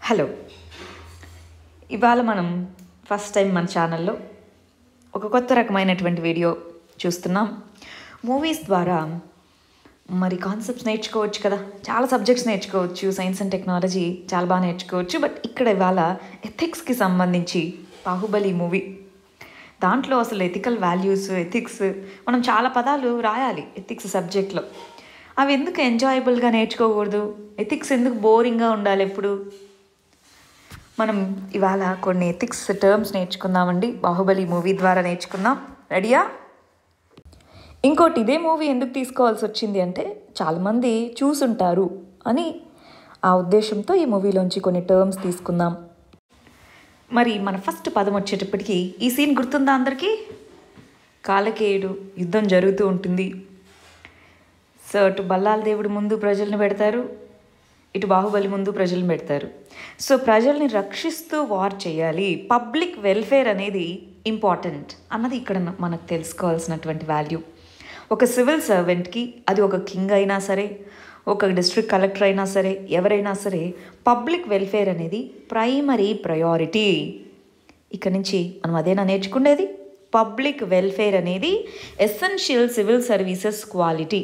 Hello ఇవాళ మనం first time మన ఛానల్లో ఒక కొత్త రకమైనటువంటి వీడియో చూస్తున్నాం మూవీస్ ద్వారా మరి కాన్సెప్ట్స్ నేర్చుకోవచ్చు కదా చాలా సబ్జెక్ట్స్ నేర్చుకోవచ్చు సైన్స్ అండ్ టెక్నాలజీ చాలా బాగా నేర్చుకోవచ్చు బట్ ఇక్కడ ఇవాళ ఎథిక్స్కి సంబంధించి బాహుబలి మూవీ దాంట్లో అసలు ఎథికల్ వాల్యూస్ ఎథిక్స్ మనం చాలా పదాలు రాయాలి ఎథిక్స్ సబ్జెక్ట్లో అవి ఎందుకు ఎంజాయబుల్గా నేర్చుకోకూడదు ఎథిక్స్ ఎందుకు బోరింగ్గా ఉండాలి ఎప్పుడు మనం ఇవాళ కొన్ని ఎథిక్స్ టర్మ్స్ నేర్చుకుందామండి బాహుబలి మూవీ ద్వారా నేర్చుకుందాం రెడీయా ఇంకోటి ఇదే మూవీ ఎందుకు తీసుకోవాల్సి వచ్చింది అంటే చాలామంది చూసుంటారు అని ఆ ఉద్దేశంతో ఈ మూవీలోంచి కొన్ని టర్మ్స్ తీసుకుందాం మరి మన ఫస్ట్ పదం వచ్చేటప్పటికి ఈ సీన్ గుర్తుందా అందరికీ కాలకేయుడు యుద్ధం జరుగుతూ ఉంటుంది సో అటు బల్లాల దేవుడు ముందు ప్రజల్ని పెడతారు ఇటు బాహుబలి ముందు ప్రజల్ని పెడతారు సో ప్రజల్ని రక్షిస్తూ వార్ చేయాలి పబ్లిక్ వెల్ఫేర్ అనేది ఇంపార్టెంట్ అన్నది ఇక్కడ మనకు తెలుసుకోవాల్సినటువంటి వాల్యూ ఒక సివిల్ సర్వెంట్కి అది ఒక కింగ్ అయినా సరే ఒక డిస్ట్రిక్ట్ కలెక్టర్ అయినా సరే ఎవరైనా సరే పబ్లిక్ వెల్ఫేర్ అనేది ప్రైమరీ ప్రయారిటీ ఇక్కడ నుంచి మనం అదేనా నేర్చుకునేది పబ్లిక్ వెల్ఫేర్ అనేది ఎసెన్షియల్ సివిల్ సర్వీసెస్ క్వాలిటీ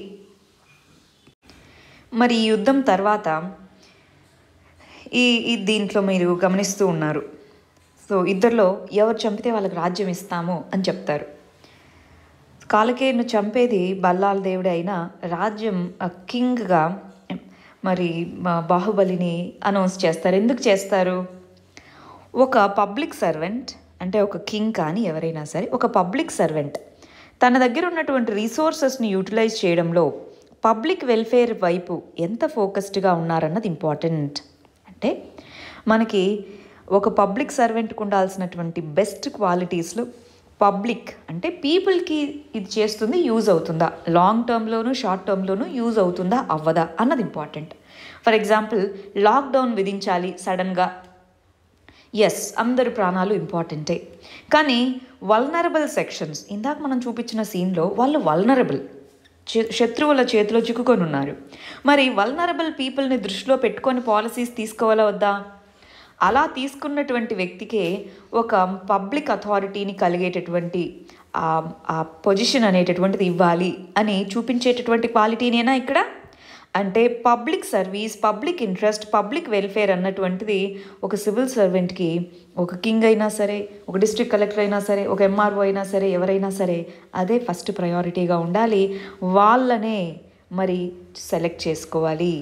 మరి ఈ యుద్ధం తర్వాత ఈ ఈ దీంట్లో మీరు గమనిస్తూ ఉన్నారు సో ఇద్దరిలో ఎవరు చంపితే వాళ్ళకి రాజ్యం ఇస్తాము అని చెప్తారు కాలకేయును చంపేది బల్లాల దేవుడే అయినా రాజ్యం కింగ్గా మరి మా బాహుబలిని అనౌన్స్ చేస్తారు ఎందుకు చేస్తారు ఒక పబ్లిక్ సర్వెంట్ అంటే ఒక కింగ్ కానీ ఎవరైనా సరే ఒక పబ్లిక్ సర్వెంట్ తన దగ్గర ఉన్నటువంటి రీసోర్సెస్ని యూటిలైజ్ చేయడంలో పబ్లిక్ వెల్ఫేర్ వైపు ఎంత ఫోకస్డ్గా ఉన్నారన్నది ఇంపార్టెంట్ అంటే మనకి ఒక పబ్లిక్ సర్వెంట్కి ఉండాల్సినటువంటి బెస్ట్ క్వాలిటీస్లో పబ్లిక్ అంటే పీపుల్కి ఇది చేస్తుంది యూజ్ అవుతుందా లాంగ్ టర్మ్లోను షార్ట్ టర్మ్లోను యూజ్ అవుతుందా అవ్వదా అన్నది ఇంపార్టెంట్ ఫర్ ఎగ్జాంపుల్ లాక్డౌన్ విధించాలి సడన్గా ఎస్ అందరి ప్రాణాలు ఇంపార్టెంటే కానీ వల్నరబుల్ సెక్షన్స్ ఇందాక మనం చూపించిన సీన్లో వాళ్ళు వల్నరబుల్ శత్రువుల చేతిలో చిక్కుకొని ఉన్నారు మరి వల్నరబుల్ పీపుల్ని దృష్టిలో పెట్టుకొని పాలసీస్ తీసుకోవాలా వద్దా అలా తీసుకున్నటువంటి వ్యక్తికే ఒక పబ్లిక్ అథారిటీని కలిగేటటువంటి ఆ పొజిషన్ అనేటటువంటిది ఇవ్వాలి అని చూపించేటటువంటి క్వాలిటీనేనా ఇక్కడ అంటే public service public interest public welfare అన్నటువంటిది ఒక సివిల్ సర్వెంట్కి ఒక కింగ్ అయినా సరే ఒక డిస్ట్రిక్ట్ కలెక్టర్ అయినా సరే ఒక ఎంఆర్ఓ అయినా సరే ఎవరైనా సరే అదే ఫస్ట్ ప్రయారిటీగా ఉండాలి వాళ్ళనే మరి సెలెక్ట్ చేసుకోవాలి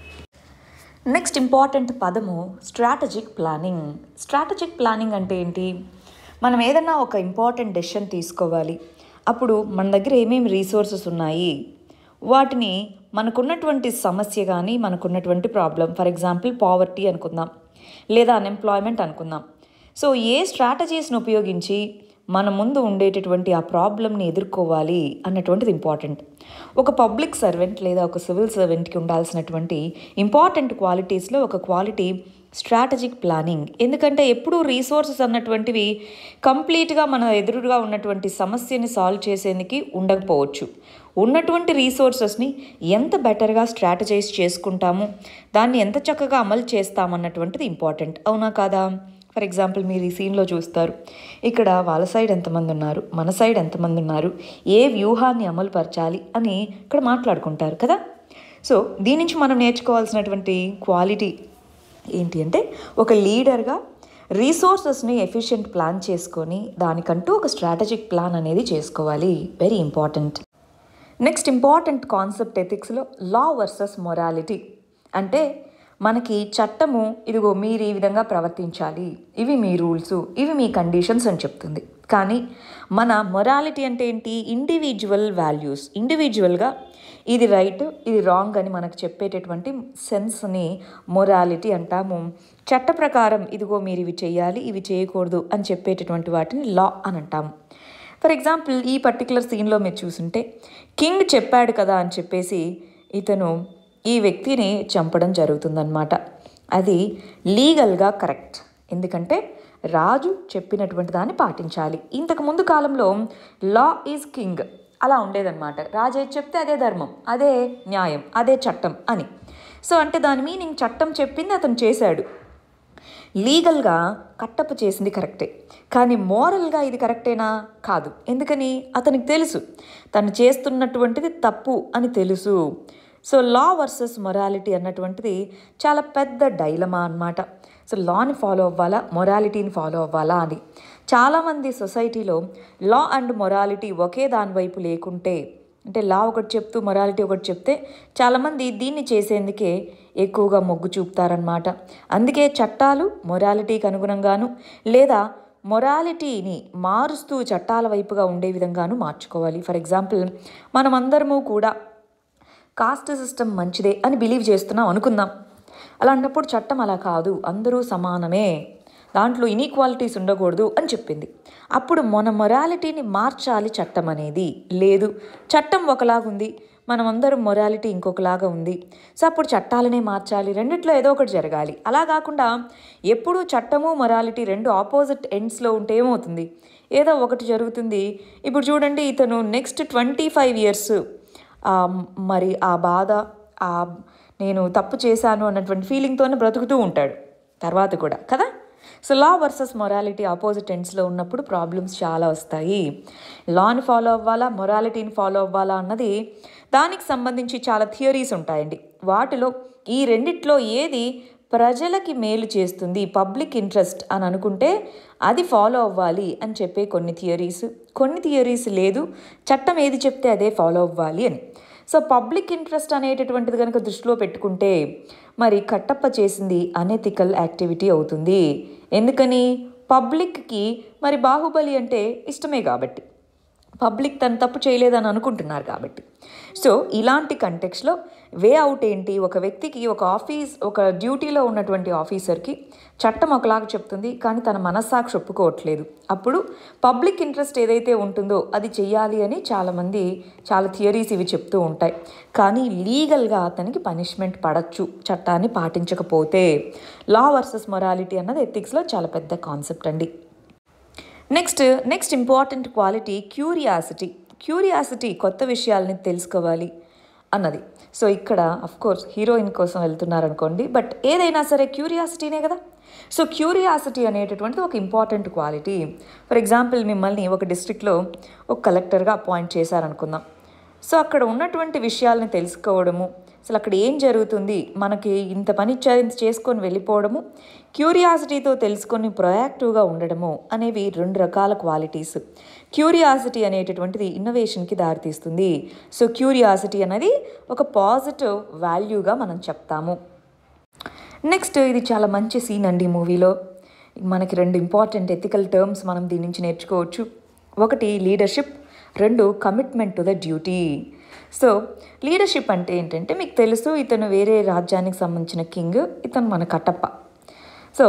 నెక్స్ట్ ఇంపార్టెంట్ పదము స్ట్రాటజిక్ ప్లానింగ్ స్ట్రాటజిక్ ప్లానింగ్ అంటే ఏంటి మనం ఏదన్నా ఒక ఇంపార్టెంట్ డెసిషన్ తీసుకోవాలి అప్పుడు మన దగ్గర ఏమేమి రీసోర్సెస్ ఉన్నాయి వాటిని మనకున్నటువంటి సమస్య కానీ మనకున్నటువంటి ప్రాబ్లం ఫర్ ఎగ్జాంపుల్ పావర్టీ అనుకుందాం లేదా అన్ఎంప్లాయ్మెంట్ అనుకుందాం సో ఏ స్ట్రాటజీస్ని ఉపయోగించి మన ముందు ఉండేటటువంటి ఆ ప్రాబ్లమ్ని ఎదుర్కోవాలి అన్నటువంటిది ఇంపార్టెంట్ ఒక పబ్లిక్ సర్వెంట్ లేదా ఒక సివిల్ సర్వెంట్కి ఉండాల్సినటువంటి ఇంపార్టెంట్ క్వాలిటీస్లో ఒక క్వాలిటీ స్ట్రాటజిక్ ప్లానింగ్ ఎందుకంటే ఎప్పుడూ రీసోర్సెస్ అన్నటువంటివి కంప్లీట్గా మన ఎదురుగా ఉన్నటువంటి సమస్యని సాల్వ్ చేసేందుకు ఉండకపోవచ్చు ఉన్నటువంటి రీసోర్సెస్ని ఎంత బెటర్గా స్ట్రాటజైజ్ చేసుకుంటాము దాన్ని ఎంత చక్కగా అమలు చేస్తామన్నటువంటిది ఇంపార్టెంట్ అవునా కాదా ఫర్ ఎగ్జాంపుల్ మీరు ఈ సీన్లో చూస్తారు ఇక్కడ వాళ్ళ సైడ్ ఎంతమంది ఉన్నారు మన సైడ్ ఎంతమంది ఉన్నారు ఏ వ్యూహాన్ని అమలు పరచాలి అని ఇక్కడ మాట్లాడుకుంటారు కదా సో దీని నుంచి మనం నేర్చుకోవాల్సినటువంటి క్వాలిటీ ఏంటి అంటే ఒక లీడర్గా రీసోర్సెస్ని ఎఫిషియెంట్ ప్లాన్ చేసుకొని దానికంటూ ఒక స్ట్రాటజిక్ ప్లాన్ అనేది చేసుకోవాలి very important next important concept ఎథిక్స్లో లా వర్సెస్ మొరాలిటీ అంటే మనకి చట్టము ఇదిగో మీరు ఈ విధంగా ప్రవర్తించాలి ఇవి మీ రూల్స్ ఇవి మీ కండిషన్స్ అని చెప్తుంది కానీ మన మొరాలిటీ అంటే ఏంటి ఇండివిజువల్ వాల్యూస్ ఇండివిజువల్గా ఇది రైట్ ఇది రాంగ్ అని మనకు చెప్పేటటువంటి సెన్స్ని మొరాలిటీ అంటాము చట్ట ప్రకారం ఇదిగో మీరు ఇవి చేయాలి ఇవి చేయకూడదు అని చెప్పేటటువంటి వాటిని లా అని అంటాము ఫర్ ఎగ్జాంపుల్ ఈ పర్టికులర్ సీన్లో మీరు చూసుంటే కింగ్ చెప్పాడు కదా అని చెప్పేసి ఇతను ఈ వ్యక్తిని చంపడం జరుగుతుందన్నమాట అది లీగల్గా కరెక్ట్ ఎందుకంటే రాజు చెప్పినటువంటి దాన్ని పాటించాలి ఇంతకు ముందు కాలంలో లా ఈజ్ కింగ్ అలా ఉండేదన్నమాట రాజు ఏది చెప్తే అదే ధర్మం అదే న్యాయం అదే చట్టం అని సో అంటే దాని మీనింగ్ చట్టం చెప్పింది అతను చేశాడు లీగల్గా కట్టప్ప చేసింది కరెక్టే కానీ మోరల్గా ఇది కరెక్టేనా కాదు ఎందుకని అతనికి తెలుసు తను చేస్తున్నటువంటిది తప్పు అని తెలుసు సో లా వర్సెస్ మొరాలిటీ అన్నటువంటిది చాలా పెద్ద డైలమా అన్నమాట సో లాని ఫాలో అవ్వాలా మొరాలిటీని ఫాలో అవ్వాలా అని చాలామంది సొసైటీలో లా అండ్ మొరాలిటీ ఒకే దాని వైపు లేకుంటే అంటే లా ఒకటి చెప్తూ మొరాలిటీ ఒకటి చెప్తే చాలామంది దీన్ని చేసేందుకే ఎక్కువగా మొగ్గు చూపుతారనమాట అందుకే చట్టాలు మొరాలిటీకి అనుగుణంగాను లేదా మొరాలిటీని మారుస్తూ చట్టాల వైపుగా ఉండే విధంగాను మార్చుకోవాలి ఫర్ ఎగ్జాంపుల్ మనమందరము కూడా కాస్ట్ సిస్టమ్ మంచిదే అని బిలీవ్ చేస్తున్నాం అనుకుందాం అలాంటప్పుడు చట్టం అలా కాదు అందరూ సమానమే దాంట్లో ఇనీక్వాలిటీస్ ఉండకూడదు అని చెప్పింది అప్పుడు మన మొరాలిటీని మార్చాలి చట్టం అనేది లేదు చట్టం ఒకలాగుంది మనమందరం మొరాలిటీ ఇంకొకలాగా ఉంది సో అప్పుడు చట్టాలనే మార్చాలి రెండిట్లో ఏదో ఒకటి జరగాలి అలా కాకుండా ఎప్పుడూ చట్టము మొరాలిటీ రెండు ఆపోజిట్ ఎండ్స్లో ఉంటే ఏమవుతుంది ఏదో ఒకటి జరుగుతుంది ఇప్పుడు చూడండి ఇతను నెక్స్ట్ ట్వంటీ ఫైవ్ ఇయర్స్ మరి ఆ బాధ ఆ నేను తప్పు చేశాను అన్నటువంటి ఫీలింగ్తోనే బ్రతుకుతూ ఉంటాడు తర్వాత కూడా కదా so law versus morality opposite ఎండ్స్లో ఉన్నప్పుడు ప్రాబ్లమ్స్ చాలా వస్తాయి లాని ఫాలో అవ్వాలా మొరాలిటీని ఫాలో అవ్వాలా అన్నది దానికి సంబంధించి చాలా థియరీస్ ఉంటాయండి వాటిలో ఈ రెండిట్లో ఏది ప్రజలకి మేలు చేస్తుంది పబ్లిక్ ఇంట్రెస్ట్ అని అనుకుంటే అది ఫాలో అవ్వాలి అని చెప్పే కొన్ని థియరీస్ కొన్ని థియరీస్ లేదు చట్టం ఏది చెప్తే అదే ఫాలో అవ్వాలి అని సో పబ్లిక్ ఇంట్రెస్ట్ అనేటటువంటిది కనుక దృష్టిలో పెట్టుకుంటే మరి కట్టప్ప చేసింది అనెథికల్ యాక్టివిటీ అవుతుంది ఎందుకని పబ్లిక్కి మరి బాహుబలి అంటే ఇష్టమే కాబట్టి పబ్లిక్ తను తప్పు చేయలేదని అనుకుంటున్నారు కాబట్టి సో ఇలాంటి కంటెక్స్లో వే అవుట్ ఏంటి ఒక వ్యక్తికి ఒక ఆఫీస్ ఒక డ్యూటీలో ఉన్నటువంటి ఆఫీసర్కి చట్టం ఒకలాగా చెప్తుంది కానీ తన మనస్సాక్షి ఒప్పుకోవట్లేదు అప్పుడు పబ్లిక్ ఇంట్రెస్ట్ ఏదైతే ఉంటుందో అది చెయ్యాలి అని చాలామంది చాలా థియరీస్ ఇవి చెప్తూ ఉంటాయి కానీ లీగల్గా అతనికి పనిష్మెంట్ పడచ్చు చట్టాన్ని పాటించకపోతే లా వర్సెస్ మొరాలిటీ అన్నది ఎథిక్స్లో చాలా పెద్ద కాన్సెప్ట్ అండి next next important quality curiosity curiosity కొత్త విషయాలని తెలుసుకోవాలి అన్నది సో ఇక్కడ అఫ్ కోర్స్ హీరోయిన్ కోసం వెళ్తున్నారనుకోండి బట్ ఏదైనా సరే క్యూరియాసిటీనే కదా సో క్యూరియాసిటీ అనేటటువంటిది ఒక ఇంపార్టెంట్ క్వాలిటీ ఫర్ ఎగ్జాంపుల్ మిమ్మల్ని ఒక డిస్ట్రిక్ట్లో ఒక కలెక్టర్గా అపాయింట్ చేశారనుకుందాం సో అక్కడ ఉన్నటువంటి విషయాలని తెలుసుకోవడము అసలు అక్కడ ఏం జరుగుతుంది మనకి ఇంత పని ఇచ్చారు ఇంత చేసుకొని వెళ్ళిపోవడము క్యూరియాసిటీతో తెలుసుకొని ప్రొయాక్టివ్గా ఉండడము అనేవి రెండు రకాల క్వాలిటీస్ క్యూరియాసిటీ అనేటటువంటిది ఇన్నోవేషన్కి దారితీస్తుంది సో క్యూరియాసిటీ అనేది ఒక పాజిటివ్ వాల్యూగా మనం చెప్తాము నెక్స్ట్ ఇది చాలా మంచి సీన్ అండి మూవీలో మనకి రెండు ఇంపార్టెంట్ ఎథికల్ టర్మ్స్ మనం దీని నుంచి నేర్చుకోవచ్చు ఒకటి లీడర్షిప్ రెండు commitment to the duty so leadership అంటే ఏంటంటే మీకు తెలుసు ఇతను వేరే రాజ్యానికి సంబంధించిన కింగ్ ఇతను మన కట్టప్ప సో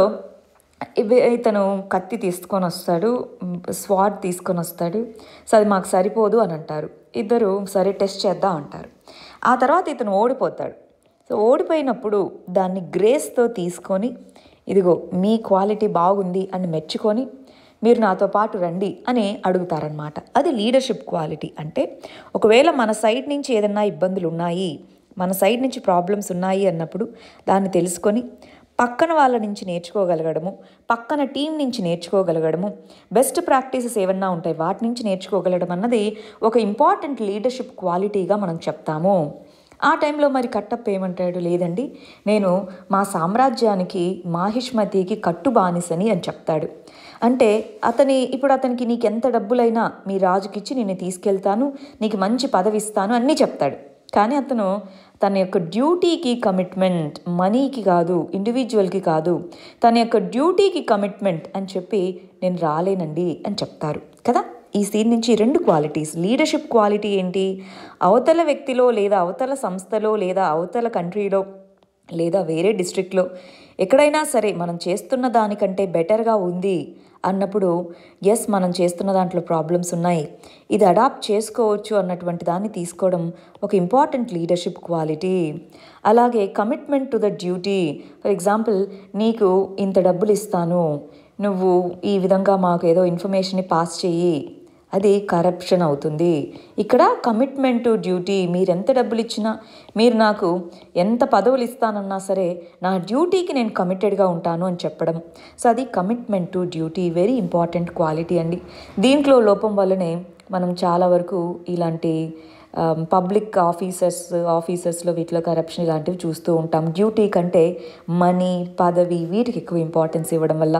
ఇవి- ఇతను కత్తి తీసుకొని వస్తాడు స్వాడ్ తీసుకొని వస్తాడు సో అది మాకు సరిపోదు అని అంటారు ఇద్దరు సరే టెస్ట్ చేద్దాం అంటారు ఆ తర్వాత ఇతను ఓడిపోతాడు సో ఓడిపోయినప్పుడు దాన్ని గ్రేస్తో తీసుకొని ఇదిగో మీ క్వాలిటీ బాగుంది అని మెచ్చుకొని మీరు నాతో పాటు రండి అని అడుగుతారనమాట అది లీడర్షిప్ క్వాలిటీ అంటే ఒకవేళ మన సైడ్ నుంచి ఏదన్నా ఇబ్బందులు ఉన్నాయి మన సైడ్ నుంచి ప్రాబ్లమ్స్ ఉన్నాయి అన్నప్పుడు దాన్ని తెలుసుకొని పక్కన వాళ్ళ నుంచి నేర్చుకోగలగడము పక్కన టీం నుంచి నేర్చుకోగలగడము బెస్ట్ ప్రాక్టీసెస్ ఏమన్నా ఉంటాయి వాటి నుంచి నేర్చుకోగలగడం అన్నది ఒక ఇంపార్టెంట్ లీడర్షిప్ క్వాలిటీగా మనం చెప్తాము ఆ టైంలో మరి కట్టప్ప ఏమంటాడు లేదండి నేను మా సామ్రాజ్యానికి మాహిష్మతికి కట్టు బానిసని అని చెప్తాడు అంటే అతని ఇప్పుడు అతనికి నీకు ఎంత డబ్బులైనా మీ రాజుకిచ్చి నేను తీసుకెళ్తాను నీకు మంచి పదవి ఇస్తాను అన్నీ చెప్తాడు కానీ అతను తన యొక్క డ్యూటీకి కమిట్మెంట్ మనీకి కాదు ఇండివిజువల్కి కాదు తన యొక్క డ్యూటీకి కమిట్మెంట్ అని చెప్పి నేను రాలేనండి అని చెప్తారు కదా ఈ సీన్ నుంచి రెండు క్వాలిటీస్ లీడర్షిప్ క్వాలిటీ ఏంటి అవతల వ్యక్తిలో లేదా అవతల సంస్థలో లేదా అవతల కంట్రీలో లేదా వేరే డిస్ట్రిక్ట్లో ఎక్కడైనా సరే మనం చేస్తున్న దానికంటే బెటర్గా ఉంది అన్నప్పుడు ఎస్ మనం చేస్తున్న దాంట్లో ప్రాబ్లమ్స్ ఉన్నాయి ఇది అడాప్ట్ చేసుకోవచ్చు అన్నటువంటి దాన్ని తీసుకోవడం ఒక ఇంపార్టెంట్ లీడర్షిప్ క్వాలిటీ అలాగే commitment to the duty for example నీకు ఇంత డబ్బులు ఇస్తాను నువ్వు ఈ విధంగా మాకు ఏదో ఇన్ఫర్మేషన్ని పాస్ చెయ్యి అది కరప్షన్ అవుతుంది ఇక్కడ కమిట్మెంట్ టు డ్యూటీ మీరు ఎంత డబ్బులు ఇచ్చినా మీరు నాకు ఎంత పదవులు ఇస్తానన్నా సరే నా డ్యూటీకి నేను కమిటెడ్గా ఉంటాను అని చెప్పడం సో అది commitment to duty very important quality అండి దీంట్లో లోపం వల్లనే మనం చాలా వరకు ఇలాంటి పబ్లిక్ ఆఫీసర్స్ ఆఫీసర్స్లో వీటిలో కరప్షన్ ఇలాంటివి చూస్తూ ఉంటాం డ్యూటీ కంటే మనీ పదవి వీటికి ఎక్కువ ఇంపార్టెన్స్ ఇవ్వడం వల్ల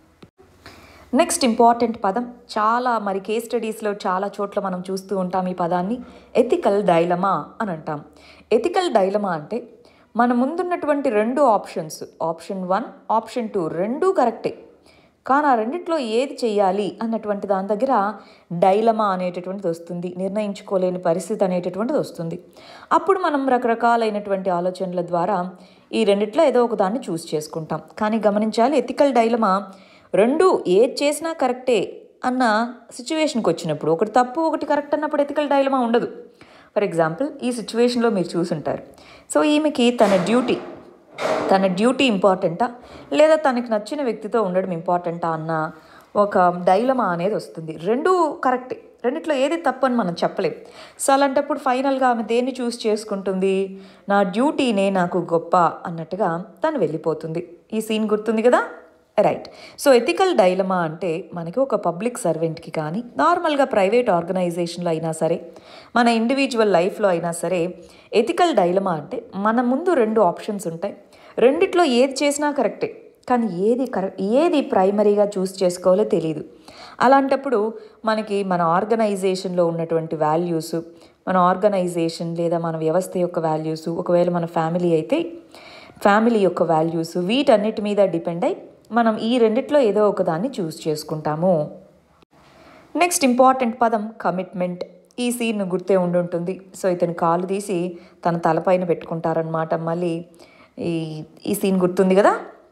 నెక్స్ట్ ఇంపార్టెంట్ పదం చాలా మరి కేస్ స్టడీస్లో చాలా చోట్ల మనం చూస్తూ ఉంటాం ఈ పదాన్ని ఎథికల్ డైలమా అని అంటాం ఎథికల్ డైలమా అంటే మన ముందున్నటువంటి రెండు options option one option two రెండూ కరెక్టే కానీ ఆ రెండిట్లో ఏది చెయ్యాలి అన్నటువంటి దాని దగ్గర డైలమా అనేటటువంటిది వస్తుంది నిర్ణయించుకోలేని పరిస్థితి అనేటటువంటిది వస్తుంది అప్పుడు మనం రకరకాలైనటువంటి ఆలోచనల ద్వారా ఈ రెండిట్లో ఏదో ఒక దాన్ని చూస్ చేసుకుంటాం కానీ గమనించాలి ఎథికల్ డైలమా రెండు ఏది చేసినా కరెక్టే అన్న సిచ్యువేషన్కి వచ్చినప్పుడు ఒకటి తప్పు ఒకటి కరెక్ట్ అన్నప్పుడు ఎథికల్ డైలమా ఉండదు ఫర్ ఎగ్జాంపుల్ ఈ సిచ్యువేషన్లో మీరు చూసుంటారు సో ఈమెకి తన డ్యూటీ తన డ్యూటీ ఇంపార్టెంటా లేదా తనకి నచ్చిన వ్యక్తితో ఉండడం ఇంపార్టెంటా అన్న ఒక డైలమా అనేది వస్తుంది రెండూ కరెక్టే రెండిట్లో ఏది తప్పని మనం చెప్పలేం సో అలాంటప్పుడు ఫైనల్గా ఆమె దేన్ని చూస్ చేసుకుంటుంది నా డ్యూటీనే నాకు గొప్ప అన్నట్టుగా తను వెళ్ళిపోతుంది ఈ సీన్ గుర్తుంది కదా రైట్ సో ఎథికల్ డైలమా అంటే మనకి ఒక పబ్లిక్ సర్వెంట్కి కానీ నార్మల్గా ప్రైవేట్ ఆర్గనైజేషన్లో అయినా సరే మన ఇండివిజువల్ లైఫ్లో అయినా సరే ఎథికల్ డైలమా అంటే మన ముందు రెండు ఆప్షన్స్ ఉంటాయి రెండిట్లో ఏది చేసినా కరెక్టే కానీ ఏది కరె ఏది ప్రైమరీగా చూస్ చేసుకోవాలో తెలియదు అలాంటప్పుడు మనకి మన ఆర్గనైజేషన్లో ఉన్నటువంటి వాల్యూస్ మన ఆర్గనైజేషన్ లేదా మన వ్యవస్థ యొక్క వాల్యూస్ ఒకవేళ మన ఫ్యామిలీ అయితే ఫ్యామిలీ యొక్క వాల్యూస్ వీటన్నిటి మీద డిపెండ్ అయి మనం ఈ రెండిట్లో ఏదో ఒక దాన్ని చూస్ చేసుకుంటాము నెక్స్ట్ ఇంపార్టెంట్ పదం కమిట్మెంట్ ఈ సీన్ గుర్తే ఉండుంటుంది సో ఇతను కాలు తీసి తన తలపైన పెట్టుకుంటారనమాట మళ్ళీ ఈ ఈ సీన్ గుర్తుంది కదా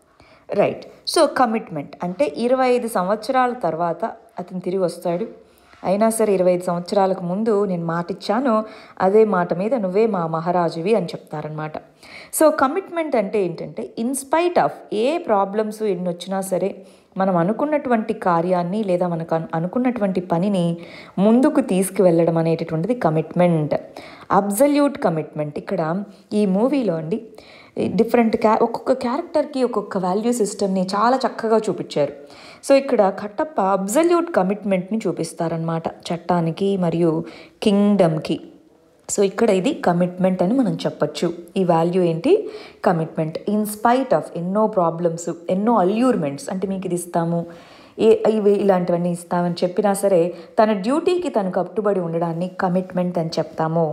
రైట్ సో కమిట్మెంట్ అంటే ఇరవై ఐదు సంవత్సరాల తర్వాత అతను తిరిగి వస్తాడు అయినా సరే ఇరవై ఐదు సంవత్సరాలకు ముందు నేను మాట ఇచ్చాను అదే మాట మీద నువ్వే మా మహారాజువి అని చెప్తారనమాట సో కమిట్మెంట్ అంటే ఏంటంటే ఇన్స్పైట్ ఆఫ్ ఏ ప్రాబ్లమ్స్ ఎన్ని వచ్చినా సరే మనం అనుకున్నటువంటి కార్యాన్ని లేదా మనకు అను- అనుకున్నటువంటి పనిని ముందుకు తీసుకువెళ్ళడం అనేటటువంటిది కమిట్మెంట్ అబ్జల్యూట్ కమిట్మెంట్ ఇక్కడ ఈ మూవీలో అండి డిఫరెంట్ క్యా ఒక్కొక్క క్యారెక్టర్కి ఒక్కొక్క వాల్యూ సిస్టమ్ని చాలా చక్కగా చూపించారు సో ఇక్కడ కట్టప్ప అబ్జల్యూట్ కమిట్మెంట్ని చూపిస్తారనమాట చట్టానికి మరియు కింగ్డమ్కి సో ఇక్కడ ఇది కమిట్మెంట్ అని మనం చెప్పొచ్చు ఈ వాల్యూ ఏంటి కమిట్మెంట్ ఇన్స్పైట్ ఆఫ్ ఎన్నో ప్రాబ్లమ్స్ ఎన్నో అల్యూర్మెంట్స్ అంటే మీకు ఇది ఇస్తాము ఏ ఇవి ఇలాంటివన్నీ ఇస్తామని చెప్పినా సరే తన డ్యూటీకి తను కట్టుబడి ఉండడాన్ని కమిట్మెంట్ అని చెప్తాము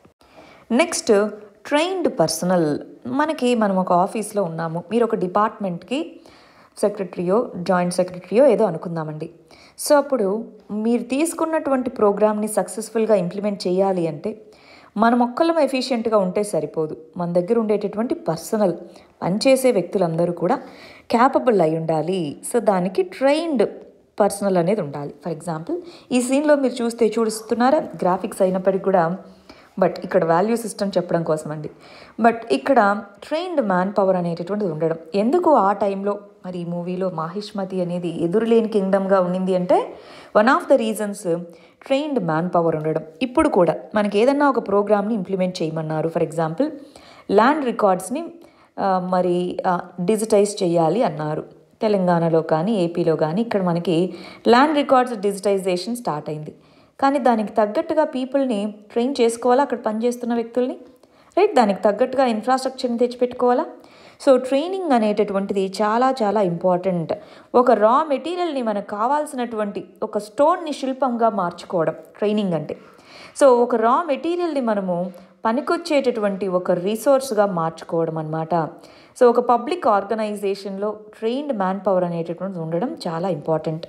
నెక్స్ట్ ట్రైన్డ్ పర్సనల్ మనకి మనం ఒక ఆఫీస్లో ఉన్నాము మీరు ఒక డిపార్ట్మెంట్కి సెక్రటరీయో జాయింట్ సెక్రటరీయో ఏదో అనుకుందామండి సో అప్పుడు మీరు తీసుకున్నటువంటి ప్రోగ్రామ్ని సక్సెస్ఫుల్గా ఇంప్లిమెంట్ చేయాలి అంటే మనం ఒక్కళ్ళం ఎఫిషియెంట్గా ఉంటే సరిపోదు మన దగ్గర ఉండేటటువంటి పర్సనల్ పనిచేసే వ్యక్తులందరూ కూడా క్యాపబుల్ అయి ఉండాలి సో దానికి ట్రైన్డ్ పర్సనల్ అనేది ఉండాలి ఫర్ ఎగ్జాంపుల్ ఈ సీన్లో మీరు చూస్తే చూస్తున్నారా గ్రాఫిక్స్ అయినప్పటికీ కూడా బట్ ఇక్కడ వాల్యూ సిస్టమ్ చెప్పడం కోసం అండి బట్ ఇక్కడ ట్రైన్డ్ మ్యాన్ పవర్ అనేటటువంటిది ఉండడం ఎందుకు ఆ టైంలో మరి ఈ మూవీలో మాహిష్మతి అనేది ఎదురులేని కింగ్డమ్గా ఉండింది అంటే one of the reasons trained manpower ఉండడం ఇప్పుడు కూడా మనకి ఏదన్నా ఒక ప్రోగ్రామ్ని ఇంప్లిమెంట్ చేయమన్నారు ఫర్ ఎగ్జాంపుల్ ల్యాండ్ రికార్డ్స్ని ఆ, మరి డిజిటైజ్ చేయాలి అన్నారు తెలంగాణలో కానీ ఏపీలో కానీ ఇక్కడ మనకి ల్యాండ్ రికార్డ్స్ డిజిటైజేషన్ స్టార్ట్ అయింది కానీ దానికి తగ్గట్టుగా పీపుల్ని ట్రైన్ చేసుకోవాలా అక్కడ పనిచేస్తున్న వ్యక్తుల్ని రైట్ దానికి తగ్గట్టుగా ఇన్ఫ్రాస్ట్రక్చర్ని తెచ్చిపెట్టుకోవాలా సో ట్రైనింగ్ అనేటటువంటిది చాలా చాలా ఇంపార్టెంట్ ఒక రా మెటీరియల్ని మనకు కావాల్సినటువంటి ఒక స్టోన్ని శిల్పంగా మార్చుకోవడం ట్రైనింగ్ అంటే సో ఒక రా మెటీరియల్ని మనము పనికొచ్చేటటువంటి ఒక రిసోర్స్గా మార్చుకోవడం అనమాట సో ఒక పబ్లిక్ ఆర్గనైజేషన్లో ట్రైన్డ్ మ్యాన్ పవర్ అనేటటువంటిది ఉండడం చాలా ఇంపార్టెంట్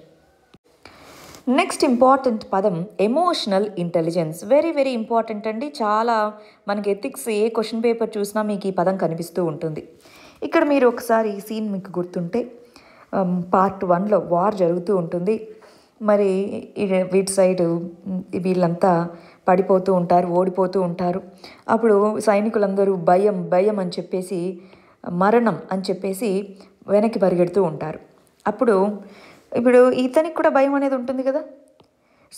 నెక్స్ట్ ఇంపార్టెంట్ పదం emotional intelligence very very important అండి చాలా మనకి ఎథిక్స్ ఏ క్వశ్చన్ పేపర్ చూసినా మీకు ఈ పదం కనిపిస్తూ ఉంటుంది ఇక్కడ మీరు ఒకసారి ఈ సీన్ మీకు గుర్తుంటే పార్ట్ వన్లో వార్ జరుగుతూ ఉంటుంది మరి ఈ- వీటి సైడ్ ఉమ్, వీళ్ళంతా పడిపోతూ ఉంటారు ఓడిపోతూ ఉంటారు అప్పుడు సైనికులందరూ భయం భయం అని చెప్పేసి మరణం అని చెప్పేసి వెనక్కి పరిగెడుతూ ఉంటారు అప్పుడు ఇప్పుడు ఇతనికి కూడా భయం అనేది ఉంటుంది కదా సో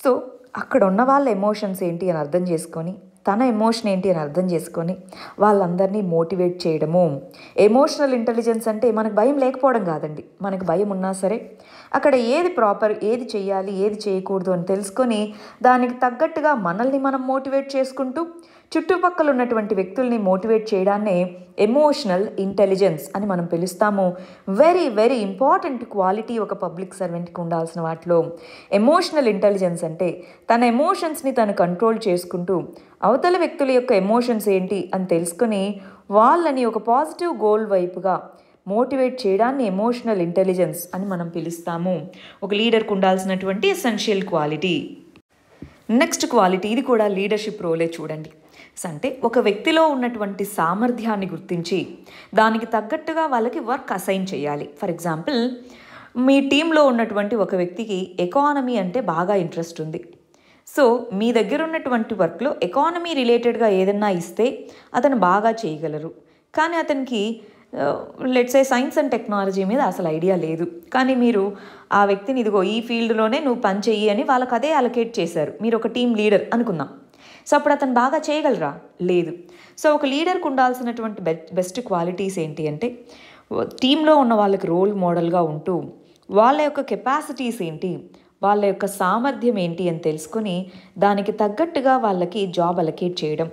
అక్కడ ఉన్న వాళ్ళ ఎమోషన్స్ ఏంటి అని అర్థం చేసుకొని తన ఎమోషన్ ఏంటి అని అర్థం చేసుకొని వాళ్ళందరినీ మోటివేట్ చేయడము ఎమోషనల్ ఇంటెలిజెన్స్ అంటే మనకు భయం లేకపోవడం కాదండి మనకు భయం ఉన్నా సరే అక్కడ ఏది ప్రాపర్ ఏది చేయాలి ఏది చేయకూడదు అని తెలుసుకొని దానికి తగ్గట్టుగా మనల్ని మనం మోటివేట్ చేసుకుంటూ చుట్టుపక్కల ఉన్నటువంటి వ్యక్తుల్ని మోటివేట్ చేయడాన్నే ఎమోషనల్ ఇంటెలిజెన్స్ అని మనం పిలుస్తాము వెరీ వెరీ ఇంపార్టెంట్ క్వాలిటీ ఒక పబ్లిక్ సర్వెంట్కి ఉండాల్సిన వాటిలో ఎమోషనల్ ఇంటెలిజెన్స్ అంటే తన ఎమోషన్స్ని తను కంట్రోల్ చేసుకుంటూ అవతల వ్యక్తుల యొక్క ఎమోషన్స్ ఏంటి అని తెలుసుకొని వాళ్ళని ఒక పాజిటివ్ గోల్ వైపుగా మోటివేట్ చేయడాన్ని ఎమోషనల్ ఇంటెలిజెన్స్ అని మనం పిలుస్తాము ఒక లీడర్కి ఉండాల్సినటువంటి ఎసెన్షియల్ క్వాలిటీ నెక్స్ట్ క్వాలిటీ ఇది కూడా లీడర్షిప్ రోలే చూడండి అంటే ఒక వ్యక్తిలో ఉన్నటువంటి సామర్థ్యాన్ని గుర్తించి దానికి తగ్గట్టుగా వాళ్ళకి వర్క్ అసైన్ చేయాలి ఫర్ ఎగ్జాంపుల్ మీ టీంలో ఉన్నటువంటి ఒక వ్యక్తికి ఎకానమీ అంటే బాగా ఇంట్రెస్ట్ ఉంది సో మీ దగ్గర ఉన్నటువంటి వర్క్లో ఎకానమీ రిలేటెడ్గా ఏదన్నా ఇస్తే అతను బాగా చేయగలరు కానీ అతనికి let's a science and technology మీద అసలు ఐడియా లేదు కానీ మీరు ఆ వ్యక్తిని ఇదిగో ఈ ఫీల్డ్లోనే నువ్వు పని చెయ్యి అని వాళ్ళకి అదే అలొకేట్ చేశారు మీరు ఒక టీం లీడర్ అనుకుందాం సో అప్పుడు అతను బాగా చేయగలరా లేదు సో ఒక లీడర్కి ఉండాల్సినటువంటి బెస్ట్ క్వాలిటీస్ ఏంటి అంటే టీంలో ఉన్న వాళ్ళకి రోల్ మోడల్గా ఉంటూ వాళ్ళ యొక్క కెపాసిటీస్ ఏంటి వాళ్ళ యొక్క సామర్థ్యం ఏంటి అని తెలుసుకొని దానికి తగ్గట్టుగా వాళ్ళకి జాబ్ అలకేట్ చేయడం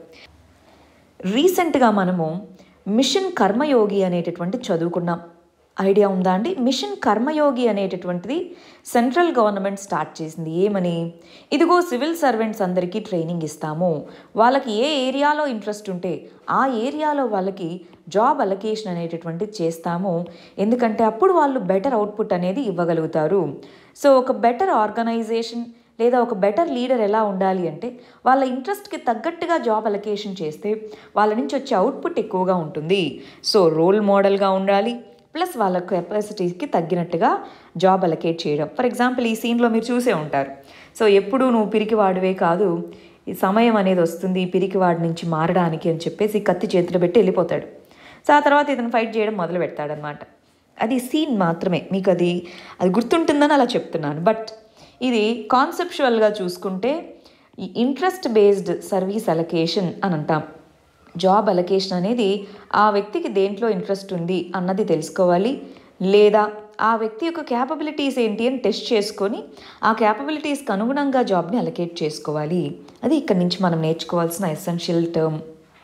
రీసెంట్గా మనము మిషన్ కర్మయోగి అనేటటువంటి చదువుకున్నాం ఐడియా ఉందా అండి మిషన్ కర్మయోగి అనేటటువంటిది సెంట్రల్ గవర్నమెంట్ స్టార్ట్ చేసింది ఏమని ఇదిగో సివిల్ సర్వెంట్స్ అందరికీ ట్రైనింగ్ ఇస్తాము వాళ్ళకి ఏ ఏరియాలో ఇంట్రెస్ట్ ఉంటే ఆ ఏరియాలో వాళ్ళకి జాబ్ అలొకేషన్ అనేటటువంటిది చేస్తాము ఎందుకంటే అప్పుడు వాళ్ళు బెటర్ అవుట్పుట్ అనేది ఇవ్వగలుగుతారు సో ఒక బెటర్ ఆర్గనైజేషన్ లేదా ఒక బెటర్ లీడర్ ఎలా ఉండాలి అంటే వాళ్ళ ఇంట్రెస్ట్కి తగ్గట్టుగా జాబ్ అలొకేషన్ చేస్తే వాళ్ళ నుంచి వచ్చే అవుట్పుట్ ఎక్కువగా ఉంటుంది సో రోల్ మోడల్గా ఉండాలి ప్లస్ వాళ్ళ కెపాసిటీకి తగ్గినట్టుగా జాబ్ అలొకేట్ చేయడం ఫర్ ఎగ్జాంపుల్ ఈ సీన్లో మీరు చూసే ఉంటారు సో ఎప్పుడు నువ్వు పిరికివాడివే కాదు ఈ సమయం అనేది వస్తుంది ఈ పిరికివాడి నుంచి మారడానికి అని చెప్పేసి కత్తి చేతిలో పెట్టి వెళ్ళిపోతాడు సో ఆ తర్వాత ఇతను ఫైట్ చేయడం మొదలు పెడతాడనమాట అది సీన్ మాత్రమే మీకు అది అది గుర్తుంటుందని అలా చెప్తున్నాను బట్ ఇది కాన్సెప్చువల్గా చూసుకుంటే ఈ ఇంట్రెస్ట్ బేస్డ్ సర్వీస్ అలొకేషన్ అని అంటాం జాబ్ అలొకేషన్ అనేది ఆ వ్యక్తికి దేంట్లో ఇంట్రెస్ట్ ఉంది అన్నది తెలుసుకోవాలి లేదా ఆ వ్యక్తి యొక్క క్యాపబిలిటీస్ ఏంటి అని టెస్ట్ చేసుకొని ఆ క్యాపబిలిటీస్కి అనుగుణంగా జాబ్ని అలొకేట్ చేసుకోవాలి అది ఇక్కడ నుంచి మనం నేర్చుకోవాల్సిన ఎసెన్షియల్ టర్మ్